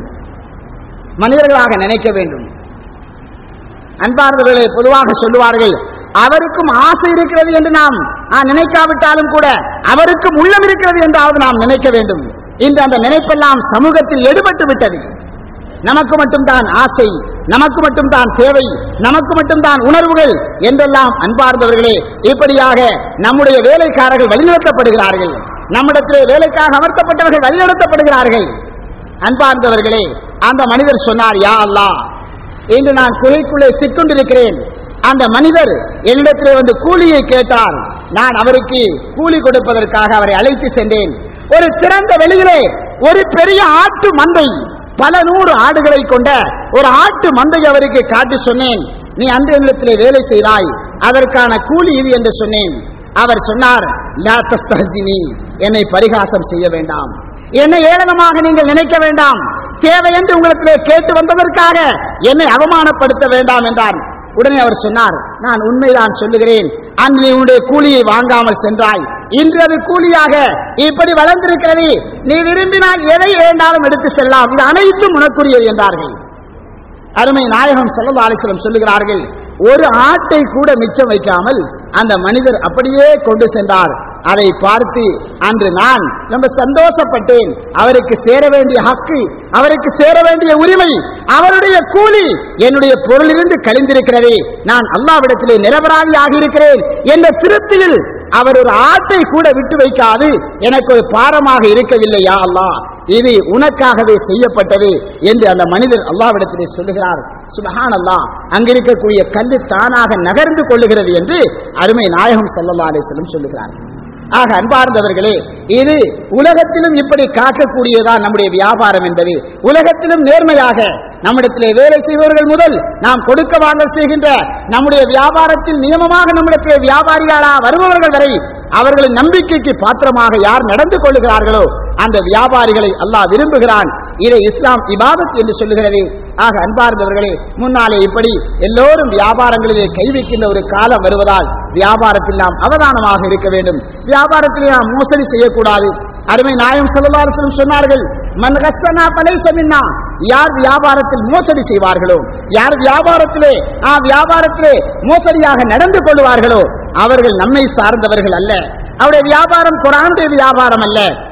மனிதர்களாக நினைக்க வேண்டும் அன்பார்ந்தவர்களை பொதுவாக சொல்லுவார்கள் அவருக்கும் ஆசை இருக்கிறது என்று நாம் ஆ, நினைக்காவிட்டாலும் கூட அவருக்கும் உள்ளம் இருக்கிறது என்றாவது நாம் நினைக்க வேண்டும் இன்று அந்த நினைப்பெல்லாம் சமூகத்தில் எடுபட்டு விட்டது நமக்கு மட்டும்தான் ஆசை நமக்கு மட்டும்தான் தேவை நமக்கு மட்டும்தான் உணர்வுகள் என்றெல்லாம் அன்பார்ந்தவர்களே இப்படியாக நம்முடைய வேலைக்காரர்கள் வழிநடத்தப்படுகிறார்கள் நம்மிடத்திலே வேலைக்காக அமர்த்தப்பட்டவர்கள் வழிநடத்தப்படுகிறார்கள் அன்பார்ந்தவர்களே அந்த மனிதர் சொன்னார் யா அல்லாஹ் இன்று நான் குகைக்குள்ளே சிக்கொண்டிருக்கிறேன் அந்த மனிதர் என்னிடத்திலே வந்து கூலியை கேட்டார் நான் அவருக்கு கூலி கொடுப்பதற்காக அவரை அழைத்து சென்றேன் ஒரு திறந்த வெளியிலே ஒரு பெரிய ஆட்டு மந்தை பல நூறு ஆடுகளை கொண்ட ஒரு ஆட்டு மந்தை அவருக்கு காட்டி சொன்னேன் நீ அந்த இடத்திலே வேலை செய்தாய் அதற்கான கூலி இது என்று சொன்னேன் அவர் சொன்னார் "லா தஸ்தஹ்சினி, என்னை பரிகாசம் செய்ய வேண்டாம் என்னை ஏளனமாக நீங்கள் நினைக்க வேண்டாம் தேவை என்று உங்களுக்கு கேட்டு வந்ததற்காக என்னை அவமானப்படுத்த வேண்டாம் என்றார் உடனே அவர் சொன்னார் நான் உண்மைதான் சொல்லுகிறேன் அன்று நீ உன்னுடைய கூலியை வாங்காமல் சென்றாய் இன்று அது கூலியாக இப்படி வளர்ந்திருக்கிறது நீ விரும்பினால் எதை வேண்டாலும் எடுத்து செல்லலாம் இது அனைத்தும் உனக்குரியது என்றார்கள் அருமை நாயகம் செல்லல்லா அலிஸ்லம் சொல்லுகிறார்கள் ஒரு ஆட்டை கூட மிச்சம் வைக்காமல் அந்த மனிதர் அப்படியே கொண்டு சென்றார் அதை பார்த்து அன்று நான் ரொம்ப சந்தோஷப்பட்டேன் அவருக்கு சேர வேண்டிய ஹக்கு அவருக்கு சேர வேண்டிய உரிமை அவருடைய கூலி என்னுடைய பொருளிலிருந்து கழிந்திருக்கிறதே நான் அல்லாவிடத்திலே நிரபராதி ஆகியிருக்கிறேன் என்ற திருப்தியில் அவர் ஒரு ஆட்டை கூட விட்டு வைக்காது எனக்கு ஒரு பாரமாக இருக்கவில்லை யா அல்லாஹ் இது உனக்காகவே செய்யப்பட்டது என்று அந்த மனிதர் அல்லாவிடத்திலே சொல்லுகிறார் சுபஹான் அல்லாஹ் அங்கிருக்கக்கூடிய கல்லு தானாக நகர்ந்து கொள்ளுகிறது என்று அருமை நாயகம் ஸல்லல்லாஹு அலைஹி வஸல்லம் சொல்லுகிறார் ஆக அன்பார்ந்தவர்களே இது உலகத்திலும் இப்படி காக்கக்கூடியதான் நம்முடைய வியாபாரம் என்பது உலகத்திலும் நேர்மையாக நம்மிடத்திலே வேலை செய்பவர்கள் முதல் நாம் கொடுக்க வாங்கல் செய்கின்ற நம்முடைய வியாபாரத்தில் நியமமாக நம்மிடத்திலே வியாபாரிகளா வருபவர்கள் வரை அவர்களின் நம்பிக்கைக்கு பாத்திரமாக யார் நடந்து கொள்ளுகிறார்களோ அந்த வியாபாரிகளை அல்லாஹ் விரும்புகிறான் இதை இஸ்லாம் இபாதத் என்று சொல்லுகிறது ஆக அன்பார்ந்தவர்களே முன்னாலே இப்படி எல்லோரும் வியாபாரங்களிலே கை வைக்கின்ற ஒரு காலம் வருவதால் வியாபாரத்தில் நாம் அவதானமாக இருக்க வேண்டும் வியாபாரத்தில் நாம் மோசடி செய்யக்கூடாது அருமை நாயம் செல்லலாசனம் சொன்னார்கள் மன் கஸ்ஸனா பலைஸ மின்னா யார் வியாபாரத்தில் மோசடி செய்வார்களோ யார் வியாபாரத்திலே ஆ வியாபாரத்திலே மோசடியாக நடந்து கொள்வார்களோ அவர்கள் நம்மை சார்ந்தவர்கள் அல்ல அவருடைய வியாபாரம் குரானுடைய வியாபாரம் அல்ல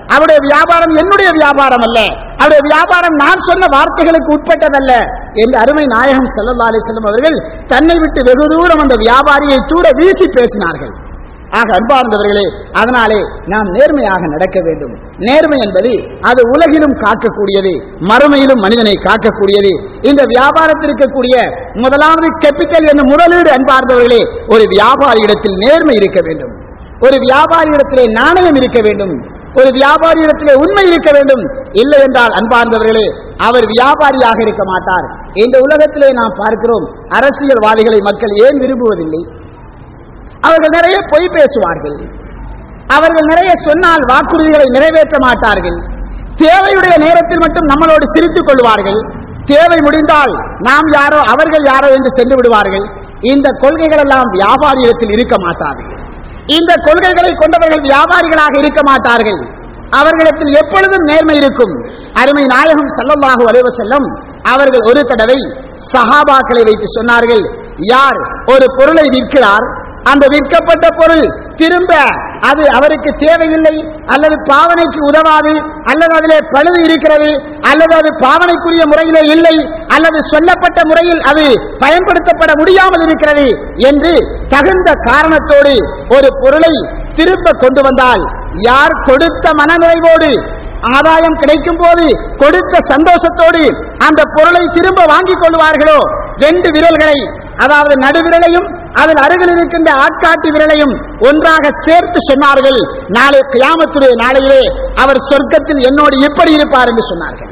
அவருடைய வியாபாரம் என்னுடைய வியாபாரம் அல்ல அவருடைய வியாபாரம் நான் சொன்ன வார்த்தைகளுக்கு உட்பட்டதல்ல என்று அருமை நாயகம் ஸல்லல்லாஹு அலைஹி வஸல்லம் அவர்கள் தன்னை விட்டு வெகு தூரம் அந்த வியாபாரியை தூர வீசி பேசினார்கள் ஆக அன்பார்ந்தவர்களே அதனாலே நாம் நேர்மையாக நடக்க வேண்டும் நேர்மை என்பது அது உலகிலும் காக்கக்கூடியது மறுமையிலும் மனிதனை காக்கக்கூடியது இந்த வியாபாரத்தில் இருக்கக்கூடிய முதலாவது கேபிட்டல் என்ற முதலீடு அன்பார்ந்தவர்களே ஒரு வியாபாரியிடத்தில் நேர்மை இருக்க வேண்டும் ஒரு வியாபாரியிடத்திலே நாணயம் இருக்க வேண்டும் ஒரு வியாபாரியிடத்திலே உண்மை இருக்க வேண்டும் இல்லை என்றால் அன்பார்ந்தவர்களே அவர் வியாபாரியாக இருக்க மாட்டார் இந்த உலகத்திலே நாம் பார்க்கிறோம் அரசியல்வாதிகளை மக்கள் ஏன் விரும்புவதில்லை அவர்கள் நிறைய பொய் பேசுவார்கள் அவர்கள் நிறைய சொன்னால் வாக்குறுதிகளை நிறைவேற்ற மாட்டார்கள் தேவையுடைய நேரத்தில் மட்டும் நம்மளோடு சிரித்துக் கொள்வார்கள் தேவை முடிந்தால் நாம் யாரோ அவர்கள் யாரோ என்று சென்று விடுவார்கள் இந்த கொள்கைகள் எல்லாம் வியாபாரியிடத்தில் இருக்க மாட்டார்கள் இந்த கொள்கைகளை கொண்டவர்கள் வியாபாரிகளாக இருக்க மாட்டார்கள் அவர்களிடத்தில் எப்பொழுதும் நேர்மை இருக்கும் அருமை நாயகம் ஸல்லல்லாஹு அலைஹி வஸல்லம் அவர்கள் ஒரு தடவை சஹாபாக்களை வைத்து சொன்னார்கள் யார் ஒரு பொருளை விற்கிறார் அந்த விற்கப்பட்ட பொருள் திரும்ப அது அவருக்கு தேவையில்லை அல்லது பாவனைக்கு உதவாது அல்லது அதிலே பழுது இருக்கிறது அல்லது அது பாவனைக்குரிய முறையிலே இல்லை அல்லது சொல்லப்பட்ட முறையில் அது பயன்படுத்தப்பட முடியாமல் இருக்கிறது என்று தகுந்த காரணத்தோடு ஒரு பொருளை திரும்ப கொண்டு வந்தால் யார் கொடுத்த மனநிறைவோடு ஆதாயம் கிடைக்கும் போது கொடுத்த சந்தோஷத்தோடு அந்த பொருளை திரும்ப வாங்கிக் கொள்வார்களோ ரெண்டு விரல்களை அதாவது நடுவிரலையும் அதில் அருகில் இருக்கின்ற ஆட்காட்டி விரலையும் ஒன்றாக சேர்த்து சொன்னார்கள் நாளை கியாமத்துடைய நாளையிலே அவர் சொர்க்கத்தில் என்னோடு எப்படி இருப்பார் என்று சொன்னார்கள்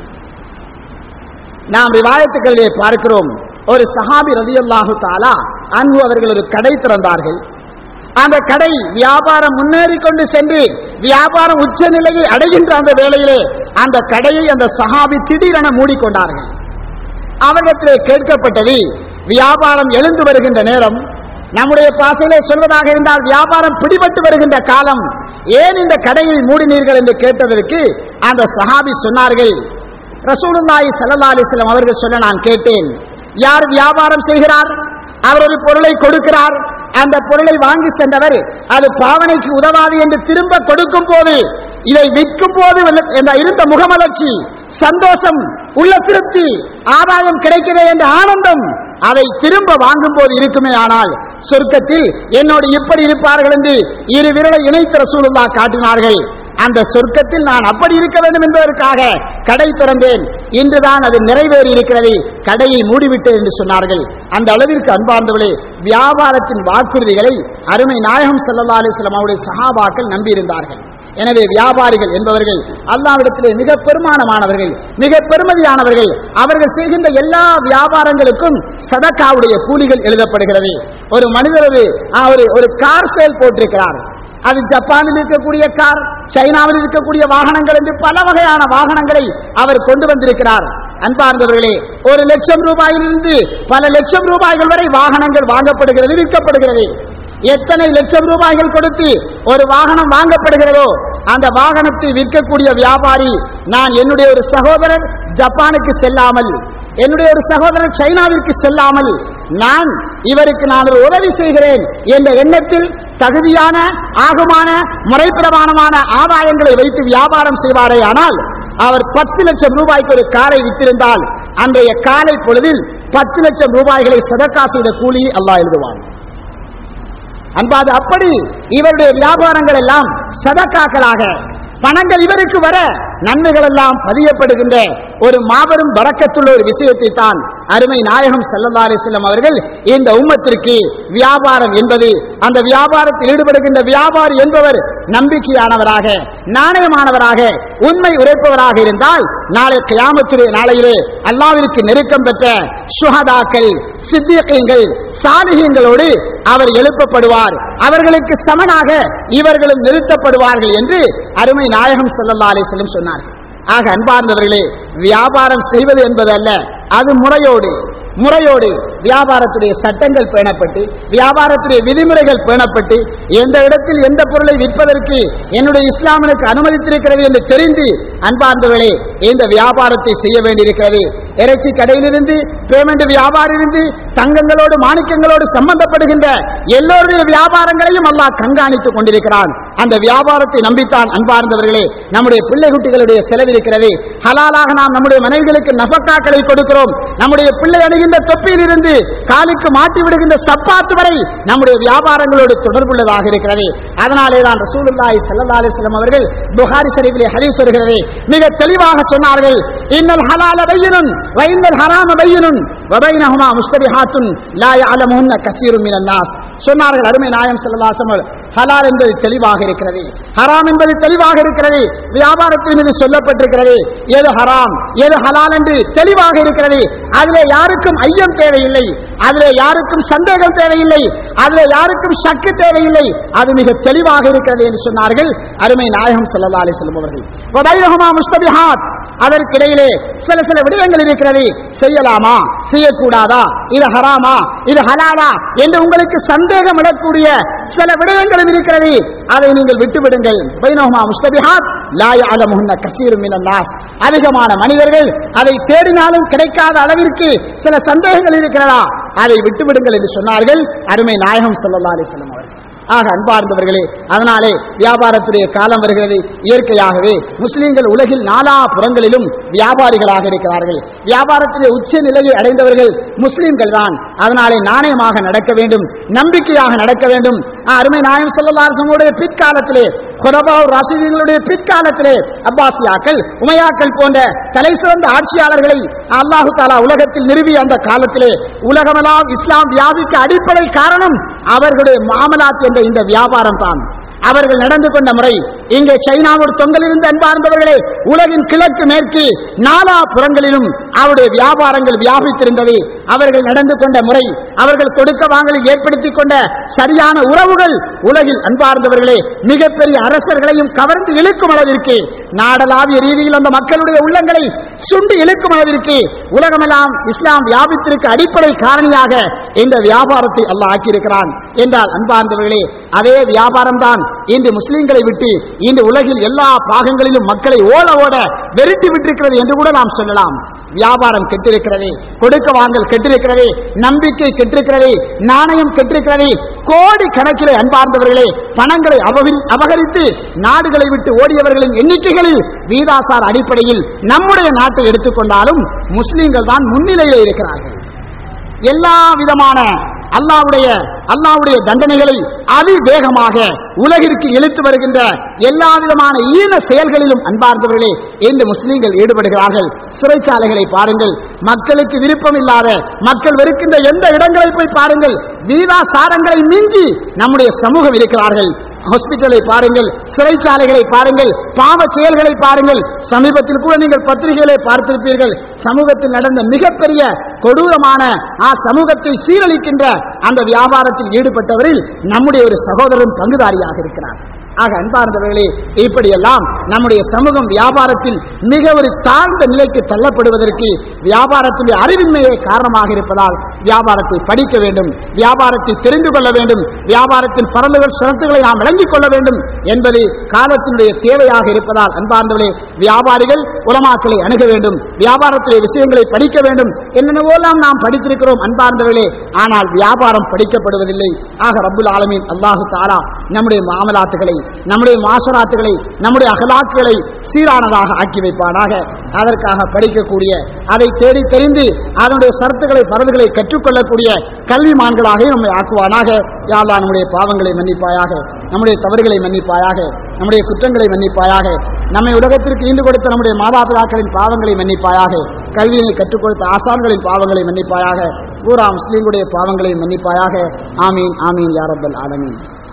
நாம் ரிவாயத்துக்களிலே பார்க்கிறோம் ஒரு சஹாபி ரதியல்லாஹு தாலா அன்பு அவர்கள் ஒரு கடை திறந்தார்கள் அந்த கடை வியாபாரம் முன்னேறி கொண்டு சென்று வியாபாரம் உச்ச நிலையை அடைகின்ற அந்த வேளையிலே அந்த கடையை அந்த சஹாபி திடீரென மூடிக்கொண்டார்கள் அவரிடத்திலே கேட்கப்பட்டது வியாபாரம் எழுந்து வருகின்ற நேரம் நம்முடைய பாசையிலே சொல்வதாக இருந்தால் வியாபாரம் பிடிபட்டு வருகின்ற காலம் ஏன் இந்த கடையை மூடினீர்கள் என்று கேட்டதற்கு அந்த சஹாபி சொன்னார்கள் ரசூலுல்லாஹி ஸல்லல்லாஹு அலைஹி வஸல்லம் அவர்கள் சொல்ல நான் கேட்டேன் யார் வியாபாரம் செய்கிறார் அவர் ஒரு பொருளை கொடுக்கிறார் அந்த பொருளை வாங்கி சென்றவர் அது பாவனைக்கு உதவாது என்று திரும்ப கொடுக்கும் போது இதை விற்கும் போது உள்ள- என்ற இருந்த முகமலர்ச்சி சந்தோஷம் உள்ள திருப்தி ஆதாயம் கிடைக்கிறதே என்ற ஆனந்தம் அதை திரும்ப வாங்கும் போது இருக்குமே ஆனால் சொர்க்கத்தில் என்னோடு இப்படி இருப்பார்கள் என்று இரு விரலை இணைத்து ரசூலுல்லாஹ் காட்டினார்கள் அந்த சொர்க்கத்தில் நான் அப்படி இருக்க வேண்டும் என்பதற்காக கடை திறந்தேன் இன்றுதான் அது நிறைவேறி இருக்கிறது கடையை மூடிவிட்டேன் என்று சொன்னார்கள் அந்த அளவிற்கு அன்பார்ந்தவர்களே வியாபாரத்தின் வாக்குறுதிகளை அருமை நாயகம் ஸல்லல்லாஹு அலைஹி வஸல்லம் அவருடைய சஹாபாக்கள் நம்பியிருந்தார்கள் எனவே வியாபாரிகள் என்பவர்கள் அல்லாவிடத்திலே மிக பெருமானமானவர்கள் மிக பெருமதியானவர்கள் அவர்கள் செய்கின்ற எல்லா வியாபாரங்களுக்கும் சதக்காவுடைய கூலிகள் எழுதப்படுகிறது ஒரு மனிதர் ஒரு ஆ, ஒரு ஒரு கார் சேல் போட்டிருக்கிறார் அது ஜப்பானில் இருக்கக்கூடிய கார் சைனாவில் இருக்கக்கூடிய வாகனங்கள் என்று பல வகையான வாகனங்களை அவர் கொண்டு வந்திருக்கிறார் அன்பார்ந்தவர்களே ஒரு லட்சம் ரூபாயிலிருந்து பல லட்சம் ரூபாய்கள் வரை வாகனங்கள் வாங்கப்படுகிறது விற்கப்படுகிறது எத்தனை லட்சம் ரூபாய்கள் கொடுத்து ஒரு வாகனம் வாங்கப்படுகிறதோ அந்த வாகனத்தை விற்கக்கூடிய வியாபாரி நான் என்னுடைய ஒரு சகோதரர் ஜப்பானுக்கு செல்லாமல் என்னுடைய ஒரு சகோதரர் சைனாவிற்கு செல்லாமல் நான் இவருக்கு நான் ஒரு உதவி செய்கிறேன் என்ற எண்ணத்தில் தகுதியான ஆகுமான முறைப்பிரமாணமான ஆதாயங்களை வைத்து வியாபாரம் செய்வாரே ஆனால் அவர் பத்து லட்சம் ரூபாய்க்கு ஒரு காரை வித்திருந்தால் அன்றைய காலை பொழுதில் பத்து லட்சம் ரூபாய்களை சதக்கா செய்த கூலி அல்லாஹ் எழுதுவான் அன்பாது அப்படி இவருடைய வியாபாரங்கள் எல்லாம் சதக்காக்களாக பணங்கள் இவருக்கு வர நன்மைகள் எல்லாம் பதியப்படுகின்ற ஒரு மாபெரும் வரக்கத்துள்ள ஒரு விஷயத்தை தான் அருமை நாயகம் ஸல்லல்லாஹு அலைஹி வஸல்லம் அவர்கள் இந்த உம்மத்திற்கு வியாபாரம் என்பது அந்த வியாபாரத்தில் ஈடுபடுகின்ற வியாபாரி என்பவர் நம்பிக்கையானவராக நாணயமானவராக உண்மை உரைப்பவராக இருந்தால் நாளை கியாமத்துடைய நாளையிலே அல்லாவிற்கு நெருக்கம் பெற்ற சுஹதாக்கள் சித்தியங்கள் சாலிகங்களோடு அவர் எழுப்பப்படுவார் அவர்களுக்கு சமனாக இவர்களும் நிறுத்தப்படுவார்கள் என்று அருமை நாயகம் ஸல்லல்லாஹு அலைஹி வஸல்லம் சொன்னார்கள் ஆக அன்பார்ந்தவர்களே வியாபாரம் செய்வது என்பது அல்ல அது முறையோடு முறையோடு வியாபாரத்துடைய சட்டங்கள் பேணப்பட்டு வியாபாரத்துடைய விதிமுறைகள் பேணப்பட்டு எந்த இடத்தில் எந்த பொருளை விற்பதற்கு என்னுடைய இஸ்லாம் எனக்கு அனுமதித்திருக்கிறது என்று தெரிந்து அன்பார்ந்தவர்களே இந்த வியாபாரத்தை செய்ய வேண்டியிருக்கிறது இறைச்சி கடையிலிருந்து பேமெண்ட் வியாபாரிலிருந்து தங்கங்களோடு மாணிக்கங்களோடு சம்பந்தப்படுகின்ற எல்லோருடைய வியாபாரங்களையும் அல்லாஹ் கண்காணித்துக் கொண்டிருக்கிறான் அந்த வியாபாரத்தை நம்பித்தான் அன்பார்ந்தவர்களே நம்முடைய பிள்ளை குட்டிகளுடைய செலவிருக்கிறது ஹலாலாக நாம் நம்முடைய மனைவிகளுக்கு நபக்காக்களை கொடுக்கிறோம் நம்முடைய பிள்ளை அணுகின்ற தொப்பியிலிருந்து காலுக்கு மாட்டி விடுகின்ற சப்பாத்து வரை நம்முடைய வியாபாரங்களோடு தொடர்புள்ளதாக இருக்கிறது அதனாலே தான் ரசூலுல்லாஹி ஸல்லல்லாஹு அலைஹி வஸல்லம் அவர்கள் புகாரி ஷரீஃபிலே ஹதீஸ் வருகிறது மிக தெளிவாக சொன்னார்கள் இன்னல் ஹலால பையனுன் வ இன்னல் ஹராம பையனுன் வ பைனஹுமா முஸ்தபிஹாத்துன் லா யஅலமுஹுன்ன கஸீரும் மினன் நாஸ் சொன்னார்கள் அருமை நாயம் ஸல்லல்லாஹு அலைஹி வஸல்லம் ஹலால் என்பது தெளிவாக இருக்கிறது ஹராம் என்பது தெளிவாக இருக்கிறது வியாபாரத்தின் மீது சொல்லப்பட்டிருக்கிறது எது ஹராம் எது ஹலால் என்று தெளிவாக இருக்கிறது அதிலே யாருக்கும் ஐயம் தேவையில்லை அதிலே யாருக்கும் சந்தேகம் தேவையில்லை அதிலே யாருக்கும் சக்கு தேவையில்லை அது மிக தெளிவாக இருக்கிறது என்று சொன்னார்கள் அருமை நாயகம் ஸல்லல்லாஹு அலைஹி வஸல்லம் அவர்கள் வதைரஹுமா முஸ்தபிஹாத் அதற்கிடையிலே சில சில விடயங்கள் இருக்கிறது செய்யலாமா செய்யக்கூடாதா இது ஹராமா இது ஹலாலா என்று உங்களுக்கு சந்தேகம் விடக்கூடிய சில விடயங்களும் இருக்கிறது அதை நீங்கள் விட்டுவிடுங்கள் பைனஹுமா முஸ்தபிஹாத் லா யஅலமுஹுன்ன கஸீரும் மினன் நாஸ் அதிகமான மனிதர்கள் அதை தேடினாலும் கிடைக்காத அளவிற்கு சில சந்தேகங்கள் இருக்கிறதா அதை விட்டுவிடுங்கள் என்று சொன்னார்கள் அருமை நாயகம் ஸல்லல்லாஹு அலைஹி வஸல்லம் அவர்கள் ஆக அன்பார்ந்தவர்களே அதனாலே வியாபாரத்துடைய காலம் வருகிறது இயற்கையாகவே முஸ்லிம்கள் உலகில் நாலா புறங்களிலும் வியாபாரிகளாக இருக்கிறார்கள் வியாபாரத்திலே உச்ச நிலையை அடைந்தவர்கள் முஸ்லிம்கள் தான் அதனாலே நாணயமாக நடக்க வேண்டும் நம்பிக்கையாக நடக்க வேண்டும் ஆ, அருமை நாயம் சொல்லலாசனுடைய பிற்காலத்திலே குரபாவ் ராசிகளுடைய பிற்காலத்திலே அப்பாசியாக்கள் உமையாக்கள் போன்ற தலை சிறந்த ஆட்சியாளர்களை அல்லாஹு தாலா உலகத்தில் நிறுவிய அந்த காலத்திலே உலகமெல்லாம் இஸ்லாம் வியாபிக்க அடிப்படை காரணம் அவர்களுடைய மாமலாத் என்ற இந்த வியாபாரம் தான் அவர்கள் நடந்து கொண்ட முறை இங்கே சைனாவோடு தொங்கலிருந்து அன்பார்ந்தவர்களே உலகின் கிழக்கு மேற்கு நாலா புறங்களிலும் அவருடைய வியாபாரங்கள் வியாபித்திருந்தது அவர்கள் நடந்து கொண்ட முறை அவர்கள் கொடுக்க வாங்கலில் ஏற்படுத்திக் கொண்ட சரியான உறவுகள் உலகில் அன்பார்ந்தவர்களே மிகப்பெரிய அரசர்களையும் கவர்ந்து இழுக்கும் அளவிற்கு நாடளாவிய ரீதியில் அந்த மக்களுடைய உள்ளங்களை சுண்டி இழுக்கும் அளவிற்கு உலகமெல்லாம் இஸ்லாம் வியாபித்திருக்க அடிப்படை காரணியாக இந்த வியாபாரத்தை அல்லாஹ் ஆக்கியிருக்கிறான் என்றால் அன்பார்ந்தவர்களே அதே வியாபாரம் தான் இன்று முஸ்லிம்களை விட்டு இன்று உலகில் எல்லா பாகங்களிலும் மக்களை ஓட ஓட வெறுட்டி விட்டிருக்கிறது என்று கூட நாம் சொல்லலாம் வியாபாரம் கெட்டிருக்கிறது கொடுக்க வாங்கல் கெட்டிருக்கிறது நம்பிக்கை கெட்டிருக்கிறது நாணயம் கெட்டிருக்கிறது கோடி கணக்கிலே அன்பார்ந்தவர்களே பணங்களை அபகரி அபகரித்து நாடுகளை விட்டு ஓடியவர்களின் எண்ணிக்கைகளில் வீதாசார் அடிப்படையில் நம்முடைய நாட்டை எடுத்துக்கொண்டாலும் முஸ்லிம்கள் தான் முன்னிலையில் இருக்கிறார்கள் எல்லா விதமான அல்லாவுடைய அல்லாவுடைய தண்டனைகளை அதிவேகமாக உலகிற்கு இழுத்து வருகின்ற எல்லா விதமான ஈன செயல்களிலும் அன்பார்ந்தவர்களே இந்த முஸ்லிம்கள் ஈடுபடுகிறார்கள் சிறைச்சாலைகளை பாருங்கள் மக்களுக்கு விருப்பம் இல்லாத மக்கள் வெறுக்கின்ற எந்த இடங்களை போய் பாருங்கள் வீதாசாரங்களை மிஞ்சி நம்முடைய சமூகம் இருக்கிறார்கள் ஹாஸ்பிட்டலை பாருங்கள் சிறைச்சாலைகளை பாருங்கள் பாவ செயல்களை பாருங்கள் சமீபத்தில் கூட நீங்கள் பத்திரிகைகளை பார்த்திருப்பீர்கள் சமூகத்தில் நடந்த மிகப்பெரிய கொடூரமான ஆ சமூகத்தை சீரழிக்கின்ற அந்த வியாபாரத்தில் ஈடுபட்டவரில் நம்முடைய ஒரு சகோதரரும் பங்குதாரியாக இருக்கிறார் ஆக அன்பார்ந்தவர்களே இப்படியெல்லாம் நம்முடைய சமூகம் வியாபாரத்தில் மிக ஒரு தாழ்ந்த நிலைக்கு தள்ளப்படுவதற்கு வியாபாரத்துடைய அறிவின்மையே காரணமாக இருப்பதால் வியாபாரத்தை படிக்க வேண்டும் வியாபாரத்தை தெரிந்து கொள்ள வேண்டும் வியாபாரத்தின் பரந்துகள் சிறத்துகளை நாம் விளங்கிக் கொள்ள வேண்டும் என்பது காலத்தினுடைய தேவையாக இருப்பதால் அன்பார்ந்தவர்களே வியாபாரிகள் உலமாக்களை அணுக வேண்டும் வியாபாரத்துடைய விஷயங்களை படிக்க வேண்டும் என்னென்னவோலாம் நாம் படித்திருக்கிறோம் அன்பார்ந்தவர்களே ஆனால் வியாபாரம் படிக்கப்படுவதில்லை ஆக ரப்புல் ஆலமீன் அல்லாஹு தாலா நம்முடைய மாமலாத்துகளை நம்முடைய மாசராத்துகளை நம்முடைய அகலாக்குகளை சீரானதாக ஆக்கி வைப்பானாக அதற்காக படிக்கக்கூடிய அதை தேடி தெரிந்து அதனுடைய சரத்துக்களை பரவுகளை கற்றுக்கொள்ளக்கூடிய கல்விமான்களாக நம்மை ஆக்குவானாக யாழ்லா நம்முடைய பாவங்களை மன்னிப்பாயாக நம்முடைய தவறுகளை மன்னிப்பாயாக நம்முடைய குற்றங்களை மன்னிப்பாயாக நம்மை உலகத்திற்கு ஈண்டு கொடுத்த நம்முடைய மாதாபிதாக்களின் பாவங்களை மன்னிப்பாயாக கல்வியை கற்றுக் கொடுத்த ஆசான்களின் பாவங்களை மன்னிப்பாயாக பூரா முஸ்லீம்களுடைய பாவங்களை மன்னிப்பாயாக ஆமீன் ஆமீன் யாரப்பல் ஆலமீன்